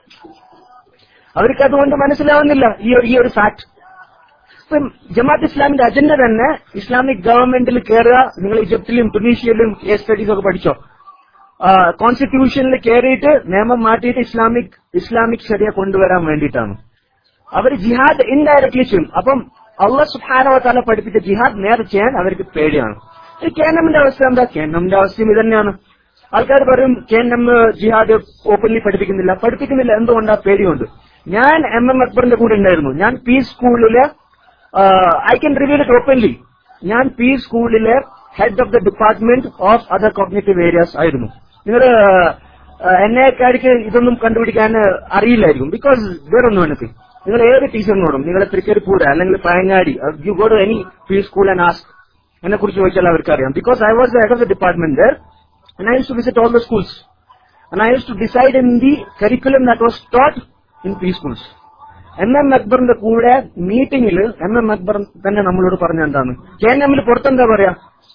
അവർക്ക് അതുകൊണ്ട് മനസ്സിലാവുന്നില്ല ഈ ഒരു ഈ ഒരു ഫാക്ട് ഇപ്പം ജമാഅത്ത് ഇസ്ലാമിന്റെ അജണ്ട തന്നെ ഇസ്ലാമിക് ഗവൺമെന്റിൽ കയറുക നിങ്ങൾ ഈജിപ്തിലും ടുണീഷ്യയിലും കേസ് സ്റ്റഡീസ് ഒക്കെ പഠിച്ചോ കോൺസ്റ്റിറ്റ്യൂഷനിൽ കയറിയിട്ട് നിയമം മാറ്റിയിട്ട് ഇസ്ലാമിക് ഇസ്ലാമിക് ശരിയ കൊണ്ടുവരാൻ വേണ്ടിയിട്ടാണ് അവർ ജിഹാദ് ഇൻഡയറക്ട്ലി ചെയ്യും അപ്പം അള്ളാഹ് സുഹാനവ താല പഠിപ്പിച്ച ജിഹാദ് നേരെ ചെയ്യാൻ അവർക്ക് പേടിയാണ് ഈ കേന്നമിന്റെ അവസ്ഥ എന്താ കേന്നമിന്റെ അവസ്ഥയും ഇത് തന്നെയാണ് ആൾക്കാർ പറയും കേന്നം ജിഹാദ് ഓപ്പൺലി പഠിപ്പിക്കുന്നില്ല പഠിപ്പിക്കുന്നില്ല എന്തുകൊണ്ടാ പേടിയുണ്ട് ഞാൻ എം എം അക്ബറിന്റെ കൂടെ ഉണ്ടായിരുന്നു ഞാൻ പി സ്കൂളിലെ I can review it openly ഞാൻ പി സ്കൂളിലെ head of the department of other cognitive areas ആയിരുന്നു നിങ്ങൾ എന്നെക്കാർക്ക് ഇതൊന്നും കണ്ടുപിടിക്കാൻ അറിയില്ലായിരിക്കും ബിക്കോസ് വേറൊന്നും എനിക്ക് നിങ്ങൾ ഏത് ടീച്ചറിനോടും നിങ്ങളെ തൃക്കരിപ്പൂര് അല്ലെങ്കിൽ Payyangadi you go to any P school and ask എന്നെ കുറിച്ച് ചോദിച്ചാൽ അവർക്കറിയാം because I was head of the department there and I used to visit all the schools. And I used to decide in the curriculum that was taught in preschools. M M അക്ബറിന്റെ കൂടെ മീറ്റിംഗിൽ M M Akbar തന്നെ നമ്മളോട് പറഞ്ഞ എന്താണ് K N എമ്മിൽ പുറത്തെന്താ പറയാ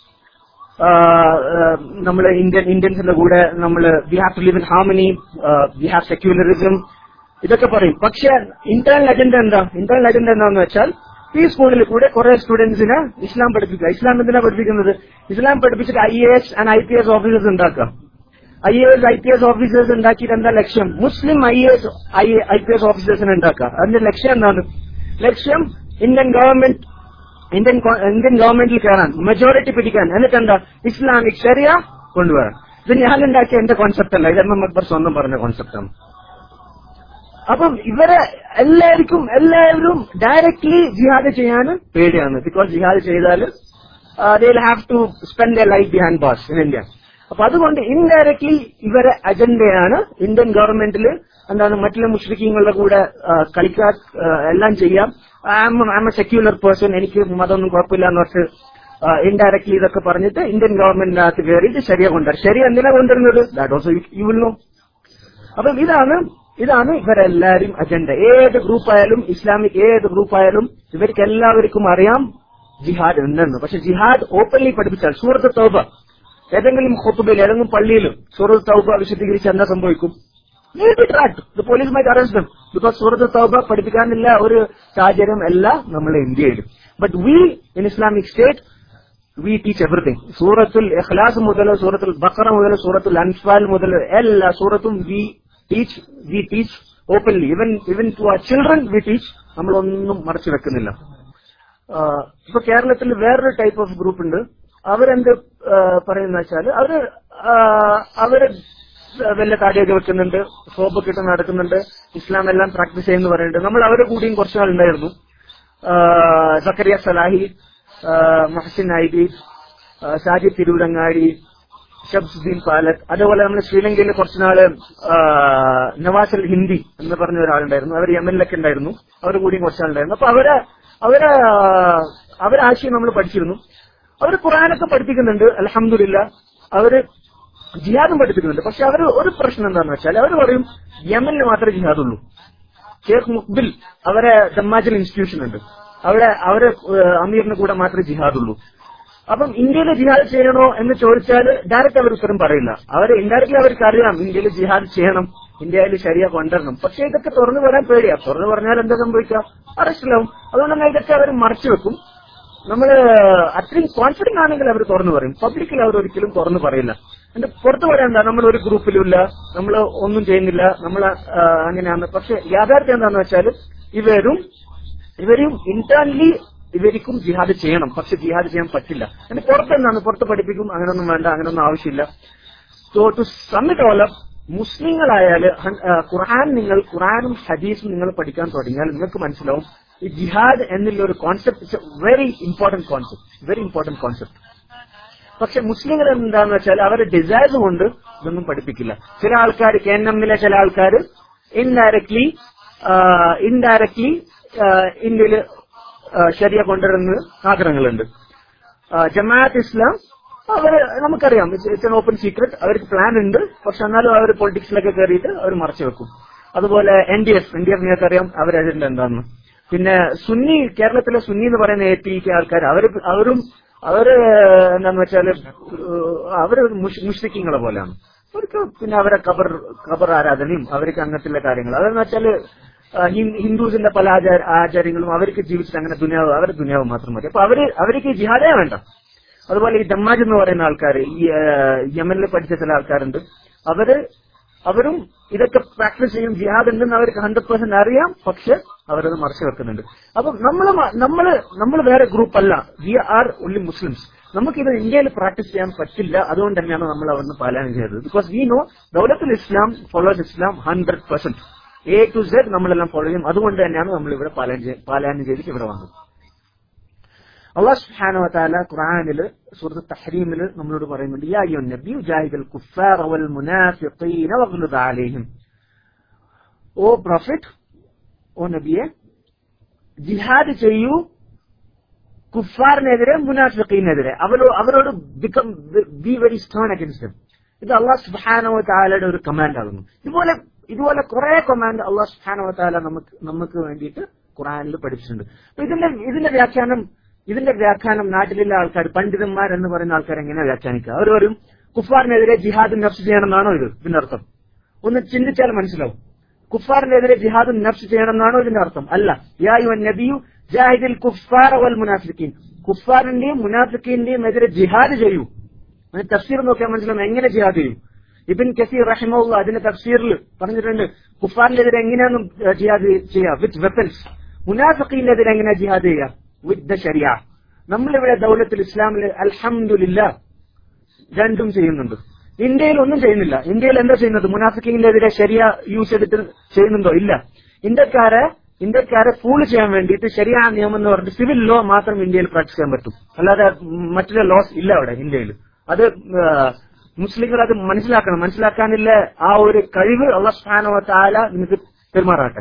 നമ്മൾ ഇന്ത്യൻ ഇന്ത്യൻസിന്റെ കൂടെ നമ്മൾ we have to live in harmony we have secularism ഇതൊക്കെ പറയും പക്ഷെ ഇന്റേണൽ അജണ്ട എന്താ ഇന്റേണൽ അജണ്ട എന്താന്ന് വെച്ചാൽ ഈ സ്കൂളിൽ കൂടെ കുറെ സ്റ്റുഡൻസിനെ ഇസ്ലാം പഠിപ്പിക്കുക ഇസ്ലാം എന്തിനാ പഠിപ്പിക്കുന്നത് ഇസ്ലാം പഠിപ്പിച്ചിട്ട് I A S and I P S officers ഉണ്ടാക്കുക I A S I P S officers ഉണ്ടാക്കിയിട്ട് എന്താ ലക്ഷ്യം മുസ്ലിം I A S I P S ഓഫീസേഴ്സിനെ ഉണ്ടാക്കുക അതിന്റെ ലക്ഷ്യം എന്താണ് ലക്ഷ്യം Indian government Indian go- Indian ഗവൺമെന്റിൽ കയറാൻ മെജോറിറ്റി പിടിക്കാൻ എന്നിട്ട് എന്താ ഇസ്ലാമിക് ശരിയ കൊണ്ടുവരാൻ ഇത് ഞാൻ ഉണ്ടാക്കിയ എന്റെ കോൺസെപ്റ്റ് അല്ല ഇത് എം എം അക്ബർ സ്വന്തം പറഞ്ഞ കോൺസെപ്റ്റാണ് അപ്പം ഇവരെ എല്ലാവർക്കും എല്ലാവരും ഡയറക്ട്ലി ജിഹാദ് ചെയ്യാൻ പേടിയാണ് ബിക്കോസ് ജിഹാദ് ചെയ്താൽ they have to spend a life behind bars in India അപ്പൊ അതുകൊണ്ട് ഇൻഡയറക്ട്ലി ഇവരെ അജണ്ടയാണ് ഇന്ത്യൻ ഗവൺമെന്റിൽ എന്താണ് മറ്റുള്ള മുസ്ലിങ്ങളുടെ കൂടെ ആ, കളിക്കാൻ ആ, എല്ലാം ചെയ്യാം I am a secular person എനിക്ക് മതമൊന്നും കുഴപ്പമില്ല എന്ന് പറഞ്ഞ് ഇൻഡയറക്ട്ലി ഇതൊക്കെ പറഞ്ഞിട്ട് ഇന്ത്യൻ ഗവൺമെന്റിനകത്ത് കയറിയിട്ട് ശരിയ കൊണ്ടുവരും ശരി എന്തിനാ കൊണ്ടുവരുന്നത് that also you will know അപ്പം ഇതാണ് ഇതാണ് ഇവരെല്ലാരും അജണ്ട ഏത് ഗ്രൂപ്പായാലും ഇസ്ലാമിക് ഏത് ഗ്രൂപ്പായാലും ഇവർക്ക് എല്ലാവർക്കും അറിയാം ജിഹാദ് എന്തെന്ന് പക്ഷെ ജിഹാദ് ഓപ്പൺലി പഠിപ്പിച്ചാൽ സൂറത്ത് തൗബ ഏതെങ്കിലും ഹൊത്തുബയിൽ ഏതെങ്കിലും പള്ളിയിലും സൂറത്ത് തൗബ വിശദീകരിച്ച് എന്താ സംഭവിക്കും police might arrest them because സൂറത്ത് തൗബ പഠിപ്പിക്കാനുള്ള ഒരു സാഹചര്യം അല്ല നമ്മളെ ഇന്ത്യയിൽ but we in Islamic state we teach everything സൂറത്തുൽ ഇഖ്ലാസ് മുതൽ സൂറത്തുൽ ബക്കറ മുതൽ സൂറത്തുൽ അൻഫാൽ മുതൽ എല്ലാ സൂറത്തും we teach we teach openly even even to ആ ചിൽഡ്രൻ വി ടീച്ച് നമ്മളൊന്നും മറച്ചു വെക്കുന്നില്ല ആഹ് ഇപ്പൊ കേരളത്തിൽ വേറൊരു ടൈപ്പ് ഓഫ് ഗ്രൂപ്പ് ഉണ്ട് അവരെന്ത് ആഹ് പറയുന്ന വെച്ചാല് അവര് ആഹ് അവര് വല്ല താടിയൊക്കെ വെക്കുന്നുണ്ട് സോപ്പൊക്കെ ഇട്ട് നടക്കുന്നുണ്ട് ഇസ്ലാം എല്ലാം പ്രാക്ടീസ് ചെയ്യുന്നു പറയുന്നുണ്ട് നമ്മൾ അവരെ കൂടിയും കുറച്ചു നാൾ ഉണ്ടായിരുന്നു ആഹ് സക്കറിയ സലാഹി ആഹ് മഹസിൻ ഐബി ആഹ് സാജിദ് തിരുവിടങ്ങാടി ഷബ്സുദ്ദീൻ പാലത്ത് അതേപോലെ നമ്മൾ ശ്രീലങ്കയിൽ കുറച്ചുനാള് ആഹ് നവാസ് അൽ ഹിന്ദി എന്ന് പറഞ്ഞ ഒരാളുണ്ടായിരുന്നു അവർ യമനിലൊക്കെ ഉണ്ടായിരുന്നു അവർ കൂടിയും കുറച്ചാളുണ്ടായിരുന്നു അപ്പൊ അവരെ അവരെ അവരെ ആശയം നമ്മൾ പഠിച്ചിരുന്നു അവർ ഖുറാനൊക്കെ പഠിപ്പിക്കുന്നുണ്ട് അലഹമില്ല അവര് ജിഹാദും പഠിപ്പിക്കുന്നുണ്ട് പക്ഷെ അവർ ഒരു പ്രശ്നം എന്താണെന്ന് വെച്ചാൽ അവർ പറയും യമനിൽ മാത്രമേ ജിഹാദുള്ളൂ ഷേഖ് മുഖ്ബിൽ അവരെ ദമ്മാജൽ ഇൻസ്റ്റിറ്റ്യൂഷൻ ഉണ്ട് അവിടെ അവരെ ഏഹ്, അമീറിന് കൂടെ മാത്രമേ ജിഹാദുള്ളൂ അപ്പം ഇന്ത്യയിൽ ജിഹാദ് ചെയ്യണോ എന്ന് ചോദിച്ചാൽ ഡയറക്റ്റ് അവർ ഉത്തരം പറയില്ല അവർ ഇൻഡയറക്ട്ലി അവർക്ക് അറിയാം ഇന്ത്യയിൽ ജിഹാദ് ചെയ്യണം ഇന്ത്യയിൽ ശരിയ കൊണ്ടുവരണം പക്ഷെ ഇതൊക്കെ തുറന്നു വരാൻ പേടിയാ തുറന്നു പറഞ്ഞാൽ എന്താ സംഭവിക്കുക അറസ്റ്റിലാവും അതുകൊണ്ട് തന്നെ ഇതൊക്കെ അവർ മറച്ചു വെക്കും നമ്മൾ അത്രയും കോൺഫിഡന്റ് ആണെങ്കിൽ അവർ തുറന്നു പറയും പബ്ലിക്കിൽ അവർ ഒരിക്കലും തുറന്നു പറയില്ല എന്റെ പുറത്തു പറയാൻ എന്താ നമ്മൾ ഒരു ഗ്രൂപ്പിലുമില്ല നമ്മൾ ഒന്നും ചെയ്യുന്നില്ല നമ്മൾ അങ്ങനെയാണ് പക്ഷെ യാഥാർത്ഥ്യം എന്താണെന്ന് വെച്ചാൽ ഇവരും ഇവരും ഇന്റേണലി ഇവർക്കും ജിഹാദ് ചെയ്യണം പക്ഷെ ജിഹാദ് ചെയ്യാൻ പറ്റില്ല എന്റെ പുറത്ത് എന്താണ് പുറത്ത് പഠിപ്പിക്കും അങ്ങനൊന്നും വേണ്ട അങ്ങനൊന്നും ആവശ്യമില്ല so to submit all up മുസ്ലിങ്ങളായാല് ഹൻ- ആ, ഖുർആൻ നിങ്ങൾ ഖുർആനും ഹദീസും നിങ്ങൾ പഠിക്കാൻ തുടങ്ങിയാൽ നിങ്ങൾക്ക് മനസ്സിലാവും ഈ ജിഹാദ് എന്നുള്ള ഒരു concept it's a very important concept very important concept പക്ഷെ മുസ്ലിങ്ങൾ എന്താന്ന് വെച്ചാൽ അവരുടെ ഡിസൈർസ് കൊണ്ട് ഇതൊന്നും പഠിപ്പിക്കില്ല ചില ആൾക്കാർ കെ എൻ എമ്മിലെ ചില ആൾക്കാർ ഇൻഡയറക്ട്ലി ഇൻഡയറക്ട്ലി ഇന്ത്യയിൽ ശരിയ കൊണ്ടുവരുന്ന ആഗ്രഹങ്ങളുണ്ട് ജമാഅത്ത് ഇസ്ലാം അവര് നമുക്കറിയാം ഇറ്റ്സ് ഓപ്പൺ സീക്രട്ട് അവർക്ക് പ്ലാൻ ഉണ്ട് പക്ഷെ എന്നാലും അവർ പൊളിറ്റിക്സിലൊക്കെ കയറിയിട്ട് അവർ മറച്ചു വെക്കും അതുപോലെ N D F N D F നിങ്ങൾക്കറിയാം അവർ അജണ്ട എന്താണെന്ന് പിന്നെ സുന്നി കേരളത്തിലെ സുന്നി എന്ന് പറയുന്ന എ പി കെ ആൾക്കാർ അവര് അവരും അവര് എന്താന്ന് വെച്ചാല് ഏഹ്, അവര് മുഷ്- മുഷ്രിക്കീങ്ങളെ പോലെയാണ് അവർക്ക് പിന്നെ അവരെ ഖബർ ഖബർ ആരാധനയും അവർക്ക് അങ്ങനത്തെ കാര്യങ്ങൾ അതെന്ന് വെച്ചാല് ആ, ഹിൻ- ഹിന്ദുസിന്റെ പല ആചാര ആചാര്യങ്ങളും അവർക്ക് ജീവിച്ചിട്ട് അങ്ങനെ ദുനിയാവ് അവരുടെ ദുനിയാവ് മാത്രം മതി അപ്പൊ അവര് അവർക്ക് ഈ ജിഹാദേ വേണ്ട അതുപോലെ ഈ ദമ്മാജ് എന്ന് പറയുന്ന ആൾക്കാർ ഈ ആ, യമനിൽ പഠിച്ച ചില ആൾക്കാരുണ്ട് അവര് അവരും ഇതൊക്കെ പ്രാക്ടീസ് ചെയ്യും ജിഹാദ് ഉണ്ടെന്ന് അവർക്ക് ഹൺഡ്രഡ് പെർസെന്റ് അറിയാം പക്ഷെ അവരത് മറച്ചു വെക്കുന്നുണ്ട് അപ്പൊ നമ്മള് മ- നമ്മള് നമ്മൾ വേറെ ഗ്രൂപ്പ് അല്ല വി ആർ ഒൺലി മുസ്ലിംസ് നമുക്കിത് ഇന്ത്യയിൽ പ്രാക്ടീസ് ചെയ്യാൻ പറ്റില്ല അതുകൊണ്ട് തന്നെയാണ് നമ്മൾ അവിടുന്ന് പാലായനം ചെയ്തത് ബിക്കോസ് വി നോ ദൗലത്തുൽ ഇസ്ലാം ഫോളോസ് ഇസ്ലാം hundred percent A to Z നമ്മളെല്ലാം ഫോളോ ചെയ്യും അതുകൊണ്ട് തന്നെയാണ് നമ്മൾ ഇവിടെ പാലായനം ചെയ്ത് പാലായനം ചെയ്തിട്ട് ഇവിടെ വന്നത് അള്ളാഹ് സുബ്ഹാനഹു വതആല ഖുർആനിൽ സൂറത്ത് തഹ്രീമിൽ നമ്മളോട് പറയുന്നുണ്ട് യാ അയ്യുഹൻ നബി ജാഹിദൽ കുഫാറ വൽ മുനാഫിഖീന വഗ്ലുദ അലൈഹിം ഓ പ്രൊഫറ്റ് ഓ നബിയെ ജിഹാദ് ചെയ്യൂ കുഫാറിനെതിരെ മുനാഫിഖീനെതിരെ അവരോ അവരോട് become be very stern against ഇത് അള്ളാഹ് സുബ്ഹാനഹു വതആലയുടെ ഒരു കമാൻഡ് ആകുന്നു ഇതുപോലെ ഇതുപോലെ കുറെ കമാൻഡ് അള്ളാഹ് സുബ്ഹാനഹു വതആല നമുക്ക് നമുക്ക് വേണ്ടിയിട്ട് ഖുറാനിൽ പഠിപ്പിച്ചിട്ടുണ്ട് അപ്പൊ ഇതിന്റെ ഇതിന്റെ വ്യാഖ്യാനം ഇതിന്റെ വ്യാഖ്യാനം നാട്ടിലുള്ള ആൾക്കാർ പണ്ഡിതന്മാർ എന്ന് പറയുന്ന ആൾക്കാർ എങ്ങനെ വ്യാഖ്യാനിക്കുക അവർ വരും കുഫാറിനെതിരെ ജിഹാദ് നഫ്സ് ചെയ്യണമെന്നാണോ ഇത് ഇതിന്റെ അർത്ഥം ഒന്ന് ചിന്തിച്ചാൽ മനസ്സിലാവും കുഫാറിനെതിരെ ജിഹാദും നഫ്സ് ചെയ്യണമെന്നാണോ ഇതിന്റെ അർത്ഥം അല്ല യാ യുവൻ നബിയു ജാഹിദിൽ കുഫാർ വൽ മുനാഫിഖീൻ കുഫാറിന്റെയും മുനാഫിഖീന്റെയും എതിരെ ജിഹാദ് ചെയ്യൂ അതിന് തഫ്സീർ നോക്കിയാൽ മനസ്സിലാവും എങ്ങനെ ജിഹാദ് ചെയ്യും ഇബിൻ കസീർ റഹിമുള്ള അതിന്റെ തഫ്സീറിൽ പറഞ്ഞിട്ടുണ്ട് കുഫാറിനെതിരെ എങ്ങനെയാണ് ജിഹാദ് ചെയ്യുക വിത്ത് വെപ്പൻസ് മുനാഫിഖീനെതിരെ എങ്ങനെ ജിഹാദ് ചെയ്യുക വിത്ത് ദ ഷരിയ നമ്മളിവിടെ ദൗലത്തിൽ ഇസ്ലാമിൽ അൽഹംദുലില്ല രണ്ടും ചെയ്യുന്നുണ്ട് ഇന്ത്യയിൽ ഒന്നും ചെയ്യുന്നില്ല ഇന്ത്യയിൽ എന്താ ചെയ്യുന്നത് മുനാഫിക്കിനെതിരെ ശരിയ യൂസ് ചെയ്തിട്ട് ചെയ്യുന്നുണ്ടോ ഇല്ല ഇന്ത്യക്കാരെ ഇന്ത്യക്കാരെ ഫൂൾ ചെയ്യാൻ വേണ്ടിയിട്ട് ശരിയായ നിയമം എന്ന് പറഞ്ഞിട്ട് സിവിൽ ലോ മാത്രം ഇന്ത്യയിൽ പ്രാക്ടീസ് ചെയ്യാൻ പറ്റും അല്ലാതെ മറ്റുള്ള ലോസ് ഇല്ല അവിടെ ഇന്ത്യയിൽ അത് ആ, മുസ്ലിങ്ങൾ അത് മനസ്സിലാക്കണം മനസ്സിലാക്കാനില്ല ആ ഒരു കഴിവ് അള്ളാഹ് താല നിങ്ങൾക്ക് പെരുമാറാട്ടെ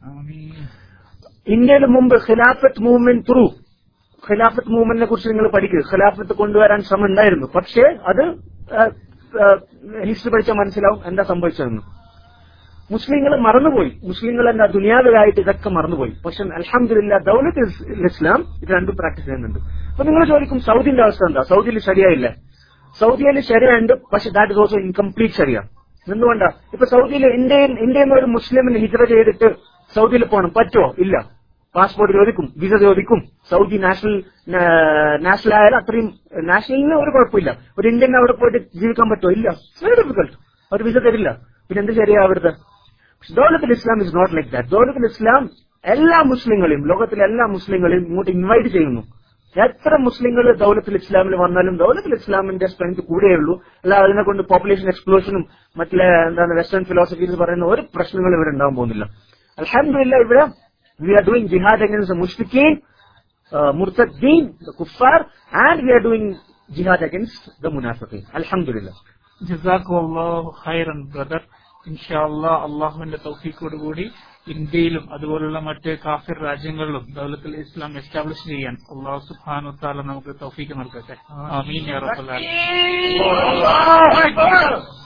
ഇന്ത്യയിൽ മുമ്പ് ഖിലാഫത്ത് മൂവ്മെന്റ് ത്രൂ ഖിലാഫത്ത് മൂവ്മെന്റിനെ കുറിച്ച് നിങ്ങൾ പഠിക്കുക ഖിലാഫത്ത് കൊണ്ടുവരാൻ ശ്രമം ഉണ്ടായിരുന്നു പക്ഷേ അത് ഹിസ്റ്ററി പഠിച്ചാൽ മനസ്സിലാവും എന്താ സംഭവിച്ചതെന്ന് മുസ്ലിങ്ങൾ മറന്നുപോയി മുസ്ലിങ്ങൾ എന്താ ദുനിയാവിലായിട്ട് ഇതൊക്കെ മറന്നുപോയി പക്ഷെ അലഹമില്ല ദൗലത്ത് ഇസ്ലാം ഇത് രണ്ടും പ്രാക്ടീസ് ചെയ്യുന്നുണ്ട് അപ്പൊ നിങ്ങൾ ചോദിക്കും സൗദിന്റെ അവസ്ഥ എന്താ സൗദിയിൽ ശരിയായില്ല സൗദിയിൽ ശരിയുണ്ട് പക്ഷെ ദാറ്റ് ഇസ് ഓൾസോ ഇൻകംപ്ലീറ്റ് ശരിയാ എന്തുകൊണ്ടാ ഇപ്പൊ സൗദിയിൽ ഇന്ത്യയിൽ ഇന്ത്യയിൽ നിന്ന് ഒരു മുസ്ലിമിന് ഹിജറ ചെയ്തിട്ട് സൗദിയിൽ പോകണം പറ്റുമോ ഇല്ല പാസ്പോർട്ട് ചോദിക്കും വിസ ചോദിക്കും സൗദി നാഷണൽ നാഷണൽ ആയാലും അത്രയും നാഷണലിന് ഒരു കുഴപ്പമില്ല ഒരു ഇന്ത്യൻ അവിടെ പോയിട്ട് ജീവിക്കാൻ പറ്റുമോ ഇല്ല വെരി ഡിഫിക്കൾട്ട് അവർ വിസ തരില്ല പിന്നെ എന്ത് ശരിയാ അവിടുത്തെ ദൗലത്തുൽ ഇസ്ലാം ഇസ് നോട്ട് ലൈക്ക് ദാറ്റ് ദൗലത്തുൽ ഇസ്ലാം എല്ലാ മുസ്ലിങ്ങളെയും ലോകത്തിലെ എല്ലാ മുസ്ലിങ്ങളെയും ഇങ്ങോട്ട് ഇൻവൈറ്റ് ചെയ്യുന്നു എത്ര മുസ്ലിങ്ങൾ ദൗലത്തുൽ ഇസ്ലാമിൽ വന്നാലും ദൗലത്തുൽ ഇസ്ലാമിന്റെ സ്ട്രെങ്ത് കൂടെയുള്ളൂ അല്ല അതിനെ കൊണ്ട് പോപ്പുലേഷൻ എക്സ്പ്ലോഷനും മറ്റുള്ള എന്താണ് വെസ്റ്റേൺ ഫിലോസഫി എന്ന് പറയുന്ന ഒരു പ്രശ്നങ്ങളും ഇവിടെ ഉണ്ടാകാൻ പോകുന്നില്ല അലഹമില്ല ഇവിടെ വി ആർ ഡൂയിങ് ജിഹാദ് അഗൻസ്റ്റ് മുഷ്ഫിഖീൻ മുർത്തദ്ദീൻ കുഫാർ ആൻഡ് വി ആർ ഡൂയിങ് ജിഹാദ് അഗൻസ്റ്റ് ദ മുനാഫിഖീൻ അലഹമില്ല ജസാഖുല്ലാഹു ഖൈറൻ ബ്രദർ ഇൻഷാല്ലാ അള്ളാഹുവിന്റെ തൗഫീഖോടുകൂടി ഇന്ത്യയിലും അതുപോലുള്ള മറ്റ് കാഫിർ രാജ്യങ്ങളിലും ദൗലത്തുൽ ഇസ്ലാം എസ്റ്റാബ്ലിഷ് ചെയ്യാൻ അള്ളാഹു സുബ്ഹാനഹു വ തആല നമുക്ക് തൗഫീഖ് നൽകട്ടെ ആമീൻ യാ റബ്ബൽ ആലമീൻ الله أكبر